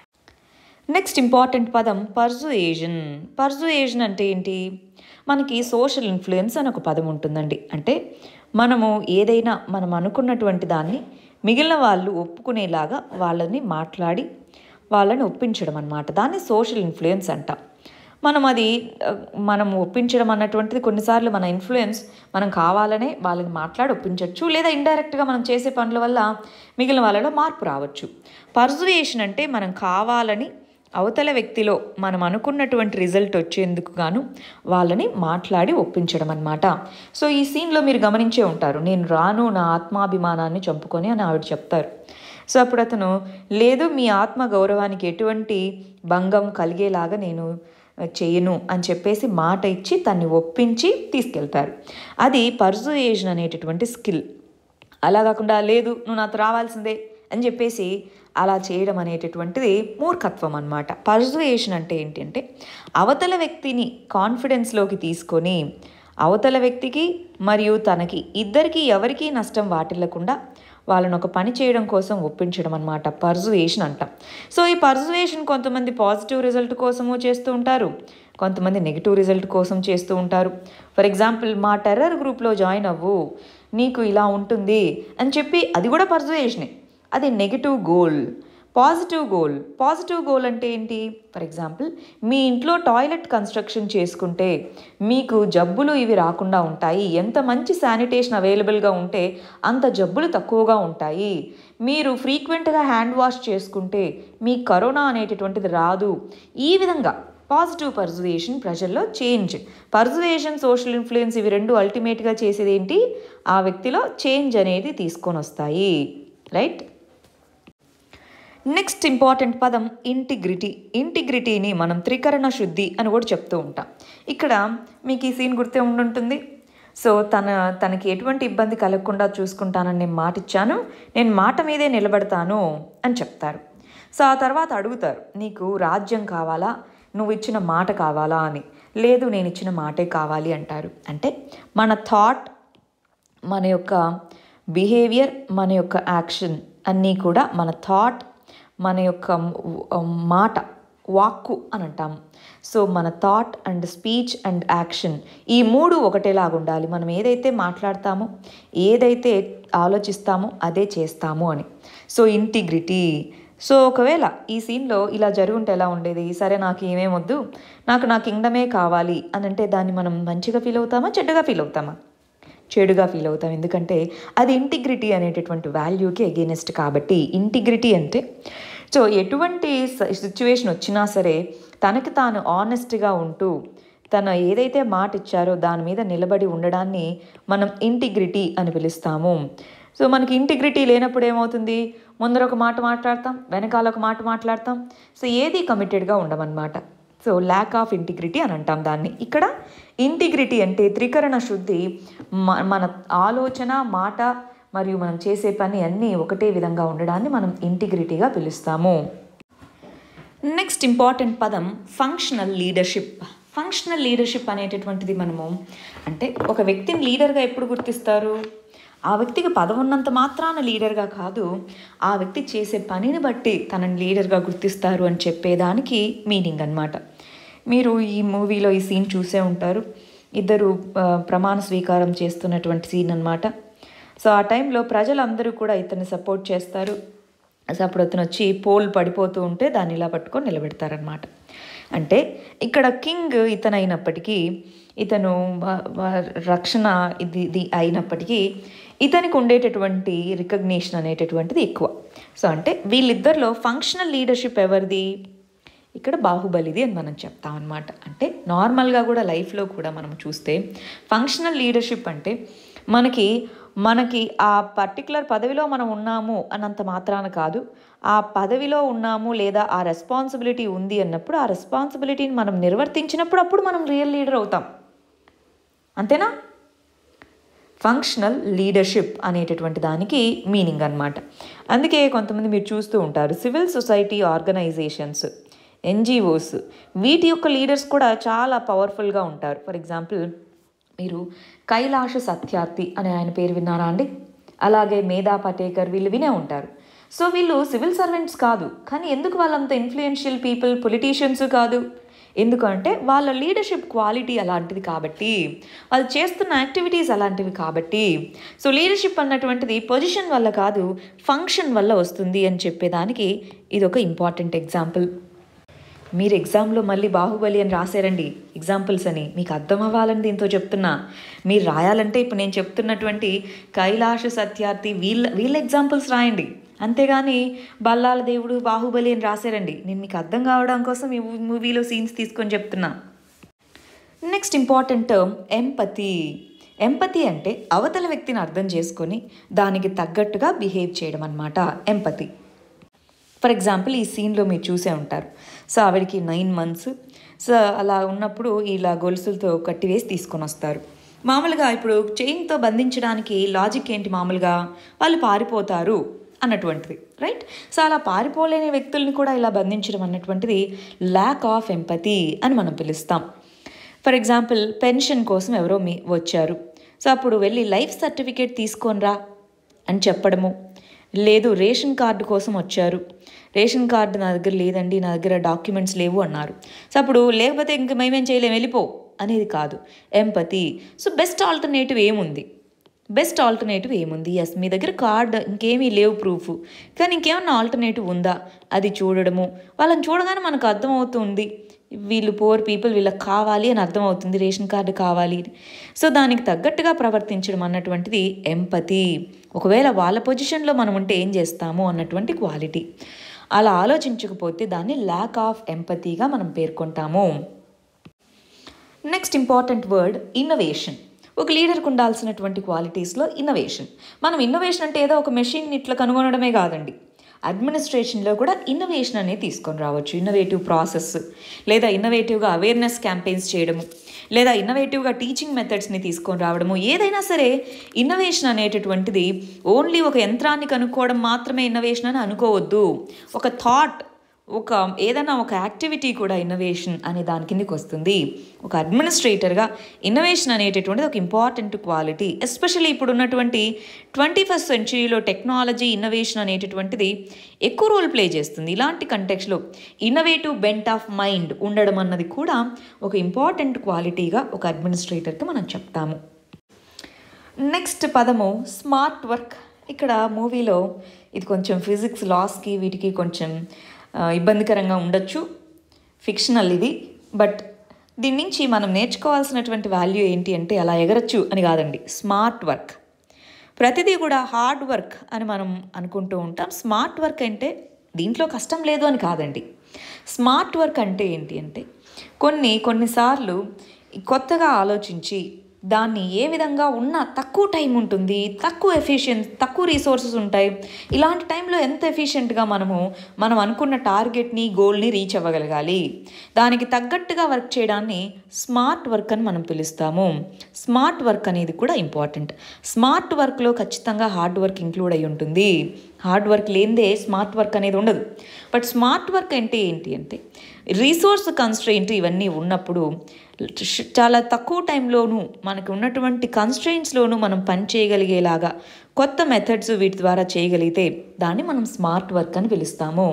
నెక్స్ట్ ఇంపార్టెంట్ పదం పర్జుయేషన్ పర్జుయేషన్ అంటే ఏంటి మనకి సోషల్ ఇన్ఫ్లుయెన్స్ అని ఒక పదం ఉంటుందండి అంటే మనము ఏదైనా మనం అనుకున్నటువంటి దాన్ని మిగిలిన వాళ్ళు ఒప్పుకునేలాగా వాళ్ళని మాట్లాడి వాళ్ళని ఒప్పించడం అన్నమాట దాన్ని సోషల్ ఇన్ఫ్లుయెన్స్ అంటాం మనం అది ఆ, మనం ఒప్పించడం అన్నటువంటిది కొన్నిసార్లు మన ఇన్ఫ్లుయెన్స్ మనం కావాలనే వాళ్ళని మాట్లాడి ఒప్పించవచ్చు లేదా ఇండైరెక్ట్గా మనం చేసే పనుల వల్ల మిగిలిన వాళ్ళలో మార్పు రావచ్చు పర్జువేషన్ అంటే మనం కావాలని అవతల వ్యక్తిలో మనం అనుకున్నటువంటి రిజల్ట్ వచ్చేందుకు గాను వాళ్ళని మాట్లాడి ఒప్పించడం అన్నమాట సో ఈ సీన్లో మీరు గమనించే ఉంటారు నేను రాను నా ఆత్మాభిమానాన్ని చంపుకొని అని ఆవిడ చెప్తారు సో అప్పుడు అతను లేదు మీ ఆత్మ గౌరవానికి ఎటువంటి భంగం కలిగేలాగా నేను చేయను అని చెప్పేసి మాట ఇచ్చి తన్ని ఒప్పించి తీసుకెళ్తారు అది పర్జుయేషన్ అనేటటువంటి స్కిల్ అలా కాకుండా లేదు నువ్వు నాతో రావాల్సిందే అని చెప్పేసి అలా చేయడం అనేటటువంటిది మూర్ఖత్వం అన్నమాట పర్జుయేషన్ అంటే ఏంటంటే అవతల వ్యక్తిని కాన్ఫిడెన్స్లోకి తీసుకొని అవతల వ్యక్తికి మరియు తనకి ఇద్దరికి ఎవరికీ నష్టం వాటిల్లకుండా వాళ్ళని ఒక పని చేయడం కోసం ఒప్పించడం అనమాట పర్జువేషన్ అంటాం సో ఈ పర్జువేషన్ కొంతమంది పాజిటివ్ రిజల్ట్ కోసము చేస్తూ ఉంటారు కొంతమంది నెగిటివ్ రిజల్ట్ కోసం చేస్తూ ఉంటారు ఫర్ ఎగ్జాంపుల్ మా టెర్రర్ గ్రూప్లో జాయిన్ అవ్వు నీకు ఇలా ఉంటుంది అని చెప్పి అది కూడా పర్జువేషనే అది negative goal positive goal positive goal అంటే ఏంటి ఫర్ ఎగ్జాంపుల్ మీ ఇంట్లో టాయిలెట్ కన్స్ట్రక్షన్ చేసుకుంటే మీకు జబ్బులు ఇవి రాకుండా ఉంటాయి ఎంత మంచి శానిటేషన్ అవైలబుల్గా ఉంటే అంత జబ్బులు తక్కువగా ఉంటాయి మీరు ఫ్రీక్వెంట్గా హ్యాండ్ వాష్ చేసుకుంటే మీ కరోనా అనేటటువంటిది రాదు ఈ విధంగా పాజిటివ్ పర్జువేషన్ ప్రజల్లో చేంజ్ పర్జువేషన్ సోషల్ ఇన్ఫ్లుయెన్స్ ఇవి రెండు అల్టిమేట్గా చేసేది ఏంటి ఆ వ్యక్తిలో చేంజ్ అనేది తీసుకొని వస్తాయి రైట్ నెక్స్ట్ ఇంపార్టెంట్ పదం ఇంటిగ్రిటీ ఇంటిగ్రిటీని మనం త్రికరణ శుద్ధి అని కూడా చెప్తూ ఉంటాం ఇక్కడ మీకు ఈ సీన్ గుర్తే ఉండుంటుంది సో తన తనకి ఎటువంటి ఇబ్బంది కలగకుండా చూసుకుంటానని నేను మాట ఇచ్చాను నేను మాట మీదే నిలబడతాను అని చెప్తారు సో ఆ తర్వాత అడుగుతారు నీకు రాజ్యం కావాలా నువ్వు ఇచ్చిన మాట కావాలా అని లేదు నేను ఇచ్చిన మాటే కావాలి అంటారు అంటే మన థాట్ మన యొక్క బిహేవియర్ మన యొక్క యాక్షన్ అన్నీ కూడా మన థాట్ మన యొక్క మ్, మాట వాక్కు అని అంటాము సో మన thought and speech and action ఈ మూడు ఒకటేలాగా ఉండాలి మనం ఏదైతే మాట్లాడతామో ఏదైతే ఆలోచిస్తామో అదే చేస్తాము అని సో ఇంటిగ్రిటీ సో ఒకవేళ ఈ సీన్లో ఇలా జరుగుంటే ఎలా ఉండేది సరే నాకు ఏమేం వద్దు నాకు నా కింగ్డమే కావాలి అని అంటే దాన్ని మనం మంచిగా ఫీల్ అవుతామా చెడ్డగా ఫీల్ అవుతామా చెడుగా ఫీల్ అవుతాం ఎందుకంటే అది ఇంటిగ్రిటీ అనేటటువంటి వాల్యూకి అగేనెస్ట్ కాబట్టి ఇంటిగ్రిటీ అంటే సో ఎటువంటి సిచ్యువేషన్ వచ్చినా సరే తనకి తాను ఆనెస్ట్గా ఉంటూ తన ఏదైతే మాట ఇచ్చారో దాని మీద నిలబడి ఉండడాన్ని మనం ఇంటిగ్రిటీ అని పిలుస్తాము సో మనకి ఇంటిగ్రిటీ లేనప్పుడు ఏమవుతుంది ముందర ఒక మాట మాట్లాడతాం వెనకాల ఒక మాట మాట్లాడతాం సో ఏది కమిటెడ్గా ఉండమన్నమాట సో ల్యాక్ ఆఫ్ ఇంటిగ్రిటీ అని అంటాం దాన్ని ఇక్కడ ఇంటిగ్రిటీ అంటే త్రికరణ శుద్ధి మ- మన ఆలోచన మాట మరియు మనం చేసే పని అన్నీ ఒకటే విధంగా ఉండడాన్ని మనం ఇంటిగ్రిటీగా పిలుస్తాము నెక్స్ట్ ఇంపార్టెంట్ పదం ఫంక్షనల్ లీడర్షిప్ ఫంక్షనల్ లీడర్షిప్ అనేటటువంటిది మనము అంటే ఒక వ్యక్తిని లీడర్గా ఎప్పుడు గుర్తిస్తారు ఆ వ్యక్తికి పదవి ఉన్నంత మాత్రాన లీడర్గా కాదు ఆ వ్యక్తి చేసే పనిని బట్టి తనని లీడర్గా గుర్తిస్తారు అని చెప్పేదానికి మీనింగ్ అన్నమాట మీరు ఈ మూవీలో ఈ సీన్ చూసే ఉంటారు ఇద్దరు ఆ, ప్రమాణ స్వీకారం చేస్తున్నటువంటి సీన్ అన్నమాట సో ఆ టైంలో ప్రజలందరూ కూడా ఇతన్ని సపోర్ట్ చేస్తారు సో అప్పుడు అతను వచ్చి పోల్ పడిపోతూ ఉంటే దాన్ని ఇలా పట్టుకొని నిలబెడతారనమాట అంటే ఇక్కడ కింగ్ ఇతను అయినప్పటికీ ఇతను వ- వ- రక్షణ ఇది ఇది అయినప్పటికీ ఇతనికి ఉండేటటువంటి రికగ్నిషన్ అనేటటువంటిది ఎక్కువ సో అంటే వీళ్ళిద్దరిలో ఫంక్షనల్ లీడర్షిప్ ఎవరిది ఇక్కడ బాహుబలిది అని మనం చెప్తాం అనమాట అంటే నార్మల్గా కూడా లైఫ్లో కూడా మనం చూస్తే ఫంక్షనల్ లీడర్షిప్ అంటే మనకి మనకి ఆ పర్టికులర్ పదవిలో మనం ఉన్నాము అన్నంత మాత్రాన కాదు ఆ పదవిలో ఉన్నాము లేదా ఆ రెస్పాన్సిబిలిటీ ఉంది అన్నప్పుడు ఆ రెస్పాన్సిబిలిటీని మనం నిర్వర్తించినప్పుడు అప్పుడు మనం రియల్ లీడర్ అవుతాం అంతేనా ఫంక్షనల్ లీడర్షిప్ అనేటటువంటి దానికి మీనింగ్ అన్నమాట అందుకే కొంతమంది మీరు చూస్తూ ఉంటారు సివిల్ సొసైటీ ఆర్గనైజేషన్స్ ఎన్జిఓస్ వీటి యొక్క లీడర్స్ కూడా చాలా పవర్ఫుల్గా ఉంటారు ఫర్ ఎగ్జాంపుల్ మీరు కైలాష సత్యార్థి అనే ఆయన పేరు విన్నారా అండి అలాగే మేధా పటేకర్ వీళ్ళు వినే ఉంటారు సో వీళ్ళు సివిల్ సర్వెంట్స్ కాదు కానీ ఎందుకు వాళ్ళంత ఇన్ఫ్లుయెన్షియల్ పీపుల్ పొలిటీషియన్స్ కాదు ఎందుకంటే వాళ్ళ లీడర్షిప్ క్వాలిటీ అలాంటిది కాబట్టి వాళ్ళు చేస్తున్న యాక్టివిటీస్ అలాంటివి కాబట్టి సో లీడర్షిప్ అన్నటువంటిది పొజిషన్ వల్ల కాదు ఫంక్షన్ వల్ల వస్తుంది అని చెప్పేదానికి ఇది ఒక ఇంపార్టెంట్ ఎగ్జాంపుల్ మీరు ఎగ్జామ్లో మళ్ళీ బాహుబలి అని రాశారండి ఎగ్జాంపుల్స్ అని మీకు అర్థం అవ్వాలని దీంతో చెప్తున్నా మీరు రాయాలంటే ఇప్పుడు నేను చెప్తున్నటువంటి కైలాష సత్యార్థి వీళ్ళ వీళ్ళ ఎగ్జాంపుల్స్ రాయండి అంతేగాని బల్లాల దేవుడు బాహుబలి అని రాశారండి నేను మీకు అర్థం కావడం కోసం ఈ మూవీలో సీన్స్ తీసుకొని చెప్తున్నా next important term empathy empathy అంటే అవతల వ్యక్తిని అర్థం చేసుకొని దానికి తగ్గట్టుగా బిహేవ్ చేయడం అన్నమాట ఎంపతి ఫర్ ఎగ్జాంపుల్ ఈ సీన్లో మీరు చూసే ఉంటారు సో ఆవిడకి నైన్ మంత్స్ సో అలా ఉన్నప్పుడు ఇలా గొలుసులతో కట్టివేసి తీసుకొని వస్తారు మామూలుగా ఇప్పుడు చైన్తో బంధించడానికి లాజిక్ ఏంటి మామూలుగా వాళ్ళు పారిపోతారు అన్నటువంటిది రైట్ సో అలా పారిపోలేని వ్యక్తుల్ని కూడా ఇలా బంధించడం అన్నటువంటిది ల్యాక్ ఆఫ్ ఎంపతి అని మనం పిలుస్తాం ఫర్ ఎగ్జాంపుల్ పెన్షన్ కోసం ఎవరో మీ వచ్చారు సో అప్పుడు వెళ్ళి లైఫ్ సర్టిఫికేట్ తీసుకొనిరా అని చెప్పడము లేదు రేషన్ కార్డు కోసం వచ్చారు రేషన్ కార్డు నా దగ్గర లేదండి నా దగ్గర డాక్యుమెంట్స్ లేవు అన్నారు సో అప్పుడు లేకపోతే ఇంక మేమేం చేయలేం వెళ్ళిపో అనేది కాదు ఎంపతి సో బెస్ట్ ఆల్టర్నేటివ్ ఏముంది బెస్ట్ ఆల్టర్నేటివ్ ఏముంది ఎస్ మీ దగ్గర కార్డ్ ఇంకేమీ లేవు ప్రూఫ్ కానీ ఇంకేమన్నా ఆల్టర్నేటివ్ ఉందా అది చూడడము వాళ్ళని చూడగానే మనకు అర్థమవుతుంది వీళ్ళు పోర్ పీపుల్ వీళ్ళకి కావాలి అని అర్థమవుతుంది రేషన్ కార్డు కావాలి అని. సో దానికి తగ్గట్టుగా ప్రవర్తించడం అన్నటువంటిది ఎంపతి ఒకవేళ వాళ్ళ పొజిషన్లో మనం ఉంటే ఏం చేస్తాము అన్నటువంటి క్వాలిటీ అలా ఆలోచించకపోతే దాన్ని ల్యాక్ ఆఫ్ ఎంపతిగా మనం పేర్కొంటాము నెక్స్ట్ ఇంపార్టెంట్ వర్డ్ ఇన్నోవేషన్ ఒక లీడర్కి ఉండాల్సినటువంటి క్వాలిటీస్లో ఇన్నోవేషన్ మనం ఇన్నోవేషన్ అంటే ఏదో ఒక మెషిన్ ఇట్లా కనుగొనడమే కాదండి అడ్మినిస్ట్రేషన్లో కూడా ఇన్నోవేషన్ అనేది తీసుకొని రావచ్చు ఇన్నోవేటివ్ ప్రాసెస్ లేదా ఇన్నోవేటివ్గా అవేర్నెస్ క్యాంపెయిన్స్ చేయడము లేదా ఇన్నోవేటివ్గా టీచింగ్ మెథడ్స్ని తీసుకొని రావడము ఏదైనా సరే ఇన్నోవేషన్ అనేటటువంటిది ఓన్లీ ఒక యంత్రాన్ని కనుక్కోవడం మాత్రమే ఇన్నోవేషన్ అని అనుకోవద్దు ఒక థాట్ ఒక ఏదైనా ఒక యాక్టివిటీ కూడా ఇన్నోవేషన్ అనే దాని కిందకి వస్తుంది ఒక అడ్మినిస్ట్రేటర్గా ఇన్నోవేషన్ అనేటటువంటిది ఒక ఇంపార్టెంట్ క్వాలిటీ ఎస్పెషల్లీ ఇప్పుడు ఉన్నటువంటి ట్వంటీ ఫస్ట్ సెంచురీలో టెక్నాలజీ ఇన్నోవేషన్ అనేటటువంటిది ఎక్కువ రోల్ ప్లే చేస్తుంది ఇలాంటి కంటెక్స్లో ఇన్నోవేటివ్ బెంట్ ఆఫ్ మైండ్ ఉండడం అన్నది కూడా ఒక ఇంపార్టెంట్ క్వాలిటీగా ఒక అడ్మినిస్ట్రేటర్కి మనం చెప్తాము నెక్స్ట్ పదము స్మార్ట్ వర్క్ ఇక్కడ మూవీలో ఇది కొంచెం ఫిజిక్స్ లాస్కి వీటికి కొంచెం ఆ, ఇబ్బందికరంగా ఉండొచ్చు ఫిక్షనల్ ఇది బట్ దీని నుంచి మనం నేర్చుకోవాల్సినటువంటి వాల్యూ ఏంటి అంటే అలా ఎగరచ్చు అని కాదండి స్మార్ట్ వర్క్ ప్రతిదీ కూడా హార్డ్ వర్క్ అని మనం అనుకుంటూ ఉంటాం స్మార్ట్ వర్క్ అంటే దీంట్లో కష్టం లేదు అని కాదండి స్మార్ట్ వర్క్ అంటే ఏంటి అంటే కొన్ని కొన్నిసార్లు కొత్తగా ఆలోచించి దాన్ని ఏ విధంగా ఉన్న తక్కువ టైం ఉంటుంది తక్కువ ఎఫిషియన్స్ తక్కువ రీసోర్సెస్ ఉంటాయి ఇలాంటి టైంలో ఎంత ఎఫిషియెంట్గా మనము మనం అనుకున్న టార్గెట్ని గోల్ని రీచ్ అవ్వగలగాలి దానికి తగ్గట్టుగా వర్క్ చేయడాన్ని స్మార్ట్ వర్క్ అని మనం పిలుస్తాము స్మార్ట్ వర్క్ అనేది కూడా ఇంపార్టెంట్ స్మార్ట్ వర్క్లో ఖచ్చితంగా హార్డ్ వర్క్ ఇంక్లూడ్ అయి ఉంటుంది హార్డ్ వర్క్ లేనిదే స్మార్ట్ వర్క్ అనేది ఉండదు బట్ స్మార్ట్ వర్క్ అంటే ఏంటి అంటే రీసోర్స్ కన్స్ట్రెయింట్ ఇవన్నీ ఉన్నప్పుడు చాలా తక్కువ టైంలోనూ మనకు ఉన్నటువంటి కన్స్ట్రెయింట్స్లోనూ మనం పని చేయగలిగేలాగా కొత్త మెథడ్స్ వీటి ద్వారా చేయగలిగితే దాన్ని మనం స్మార్ట్ వర్క్ అని పిలుస్తాము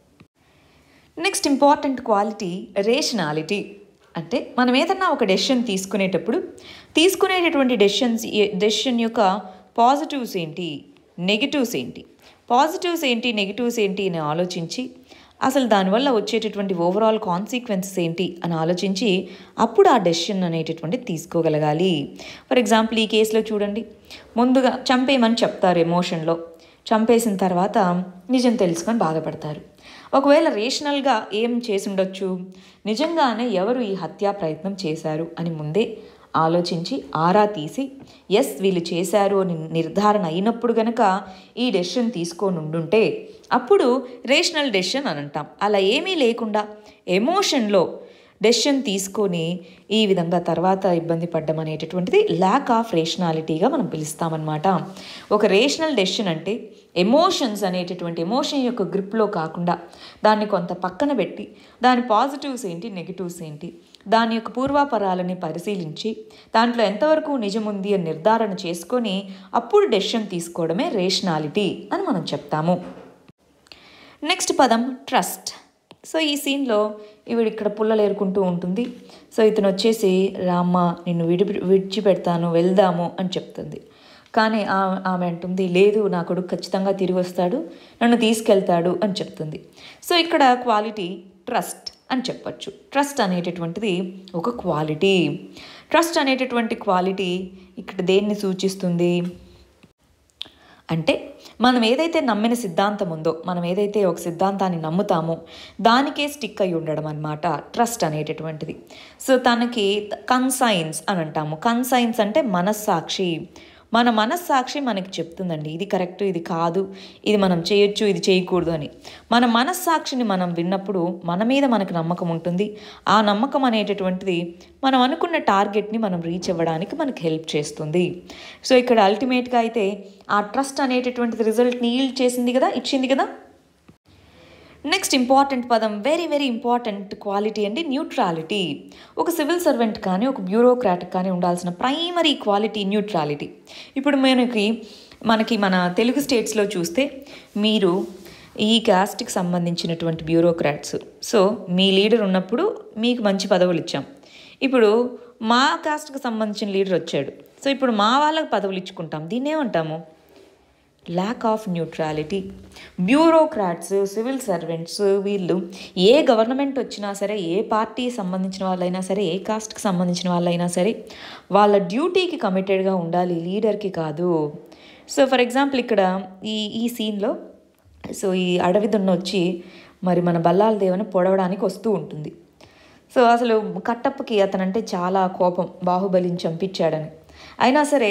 నెక్స్ట్ ఇంపార్టెంట్ క్వాలిటీ రేషనాలిటీ అంటే మనం ఏదన్నా ఒక డెసిషన్ తీసుకునేటప్పుడు తీసుకునేటటువంటి డెసిషన్స్ డెసిషన్ యొక్క పాజిటివ్స్ ఏంటి నెగిటివ్స్ ఏంటి పాజిటివ్స్ ఏంటి నెగిటివ్స్ ఏంటి అని ఆలోచించి అసలు దానివల్ల వచ్చేటటువంటి ఓవరాల్ కాన్సిక్వెన్సెస్ ఏంటి అని ఆలోచించి అప్పుడు ఆ డెసిషన్ అనేటటువంటిది తీసుకోగలగాలి ఫర్ ఎగ్జాంపుల్ ఈ కేసులో చూడండి ముందుగా చంపేయమని చెప్తారు ఎమోషన్లో చంపేసిన తర్వాత నిజం తెలుసుకొని బాధపడతారు ఒకవేళ రేషనల్గా ఏం చేసి ఉండొచ్చు నిజంగానే ఎవరు ఈ హత్యా ప్రయత్నం చేశారు అని ముందే ఆలోచించి ఆరా తీసి ఎస్ వీళ్ళు చేశారు అని నిర్ధారణ అయినప్పుడు గనక ఈ డెసిషన్ తీసుకొని ఉండుంటే అప్పుడు రేషనల్ డెసిషన్ అని అంటాం అలా ఏమీ లేకుండా ఎమోషన్లో డెసిషన్ తీసుకొని ఈ విధంగా తర్వాత ఇబ్బంది పడ్డం అనేటటువంటిది ల్యాక్ ఆఫ్ రేషనాలిటీగా మనం పిలుస్తామన్నమాట ఒక రేషనల్ డెసిషన్ అంటే ఎమోషన్స్ అనేటటువంటి ఎమోషన్ యొక్క గ్రిప్లో కాకుండా దాన్ని కొంత పక్కన పెట్టి దాని పాజిటివ్స్ ఏంటి నెగిటివ్స్ ఏంటి దాని యొక్క పూర్వాపరాలని పరిశీలించి దాంట్లో ఎంతవరకు నిజముంది అని నిర్ధారణ చేసుకొని అప్పుడు డెసిషన్ తీసుకోవడమే రేషనాలిటీ అని మనం చెప్తాము నెక్స్ట్ పదం ట్రస్ట్ సో ఈ సీన్లో ఈవిడ ఇక్కడ పుల్లలు ఏరుకుంటూ ఉంటుంది సో ఇతను వచ్చేసి రామ్మ నిన్ను విడి విడిచిపెడతాను వెళ్దాము అని చెప్తుంది కానీ ఆ- ఆమె అంటుంది లేదు నా కొడుకు ఖచ్చితంగా తిరిగి వస్తాడు నన్ను తీసుకెళ్తాడు అని చెప్తుంది సో ఇక్కడ క్వాలిటీ ట్రస్ట్ అని చెప్పచ్చు ట్రస్ట్ అనేటటువంటిది ఒక క్వాలిటీ ట్రస్ట్ అనేటటువంటి క్వాలిటీ ఇక్కడ దేన్ని సూచిస్తుంది అంటే మనం ఏదైతే నమ్మిన సిద్ధాంతం ఉందో మనం ఏదైతే ఒక సిద్ధాంతాన్ని నమ్ముతామో దానికే స్టిక్ అయి ఉండడం అనమాట ట్రస్ట్ అనేటటువంటిది సో తనకి కన్సైన్స్ అని అంటాము కన్సైన్స్ అంటే మనస్సాక్షి మన మనస్సాక్షి మనకి చెప్తుందండి ఇది కరెక్ట్ ఇది కాదు ఇది మనం చేయొచ్చు ఇది చేయకూడదు అని మన మనస్సాక్షిని మనం విన్నప్పుడు మన మీద మనకు నమ్మకం ఉంటుంది ఆ నమ్మకం అనేటటువంటిది మనం అనుకున్న టార్గెట్ని మనం రీచ్ అవ్వడానికి మనకి హెల్ప్ చేస్తుంది సో ఇక్కడ అల్టిమేట్గా అయితే ఆ ట్రస్ట్ అనేటటువంటిది రిజల్ట్ని ఈల్డ్ చేసింది కదా ఇచ్చింది కదా నెక్స్ట్ ఇంపార్టెంట్ పదం వెరీ వెరీ ఇంపార్టెంట్ క్వాలిటీ అండి న్యూట్రాలిటీ ఒక సివిల్ సర్వెంట్ కానీ ఒక బ్యూరోక్రాట్ కానీ ఉండాల్సిన ప్రైమరీ క్వాలిటీ న్యూట్రాలిటీ ఇప్పుడు మనకి మనకి మన తెలుగు స్టేట్స్లో చూస్తే మీరు ఈ కాస్ట్కి సంబంధించినటువంటి బ్యూరోక్రాట్స్ సో మీ లీడర్ ఉన్నప్పుడు మీకు మంచి పదవులు ఇచ్చాం ఇప్పుడు మా కాస్ట్కి సంబంధించిన లీడర్ వచ్చాడు సో ఇప్పుడు మా వాళ్ళకి పదవులు ఇచ్చుకుంటాం దీన్ని ఏమంటాము lack of neutrality bureaucrats civil servants వీళ్ళు ఏ గవర్నమెంట్ వచ్చినా సరే ఏ పార్టీ సంబంధించిన వాళ్ళైనా సరే ఏ కాస్ట్కి సంబంధించిన వాళ్ళైనా సరే వాళ్ళ డ్యూటీకి కమిటెడ్గా ఉండాలి లీడర్కి కాదు సో ఫర్ ఎగ్జాంపుల్ ఇక్కడ ఈ ఈ సీన్లో సో ఈ అడవి దున్న వచ్చి మరి మన బల్లాల దేవుని పొడవడానికి వస్తూ ఉంటుంది సో అసలు కట్టప్పకి అతనంటే చాలా కోపం బాహుబలిని చంపించాడని అయినా సరే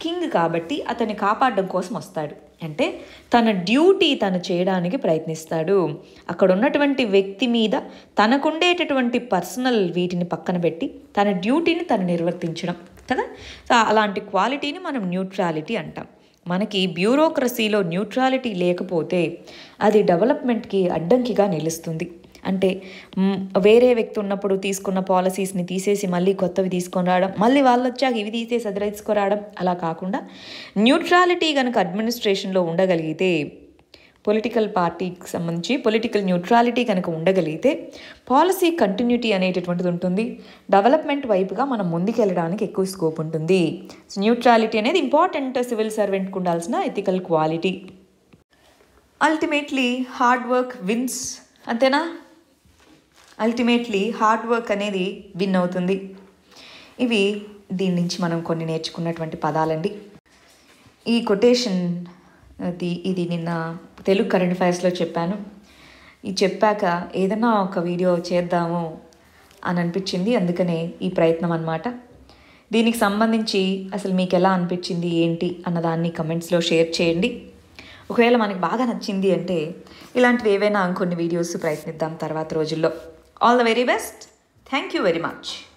కింగ్ కాబట్టి అతన్ని కాపాడడం కోసం వస్తాడు అంటే తన డ్యూటీ తను చేయడానికి ప్రయత్నిస్తాడు అక్కడ ఉన్నటువంటి వ్యక్తి మీద తనకుండేటటువంటి పర్సనల్ వీటిని పక్కన పెట్టి తన డ్యూటీని తను నిర్వర్తించడం కదా సో అలాంటి క్వాలిటీని మనం న్యూట్రాలిటీ అంటాం మనకి బ్యూరోక్రసీలో న్యూట్రాలిటీ లేకపోతే అది డెవలప్మెంట్కి అడ్డంకిగా నిలుస్తుంది అంటే మ్, వేరే వ్యక్తి ఉన్నప్పుడు తీసుకున్న పాలసీస్ని తీసేసి మళ్ళీ కొత్తవి తీసుకొని రావడం మళ్ళీ వాళ్ళు వచ్చాక ఇవి తీసేసి అది తీసుకురావడం అలా కాకుండా న్యూట్రాలిటీ కనుక అడ్మినిస్ట్రేషన్లో ఉండగలిగితే పొలిటికల్ పార్టీకి సంబంధించి పొలిటికల్ న్యూట్రాలిటీ కనుక ఉండగలిగితే పాలసీ కంటిన్యూటీ అనేటటువంటిది ఉంటుంది డెవలప్మెంట్ వైపుగా మనం ముందుకెళ్ళడానికి ఎక్కువ స్కోప్ ఉంటుంది సో న్యూట్రాలిటీ అనేది ఇంపార్టెంట్ సివిల్ సర్వెంట్కి ఉండాల్సిన ethical quality ultimately hard work wins అంతేనా అల్టిమేట్లీ హార్డ్ వర్క్ అనేది విన్ అవుతుంది ఇవి దీని నుంచి మనం కొన్ని నేర్చుకున్నటువంటి పదాలండి ఈ కొటేషన్ అది ఇది నిన్న తెలుగు కరెంట్ అఫైర్స్లో చెప్పాను ఇది చెప్పాక ఏదైనా ఒక వీడియో చేద్దాము అని అనిపించింది అందుకనే ఈ ప్రయత్నం అన్నమాట దీనికి సంబంధించి అసలు మీకు ఎలా అనిపించింది ఏంటి అన్నదాన్ని కమెంట్స్లో షేర్ చేయండి ఒకవేళ మనకి బాగా నచ్చింది అంటే ఇలాంటివి ఏవైనా ఇంకొన్ని వీడియోస్ ప్రయత్నిద్దాం తర్వాత రోజుల్లో all the very best thank you very much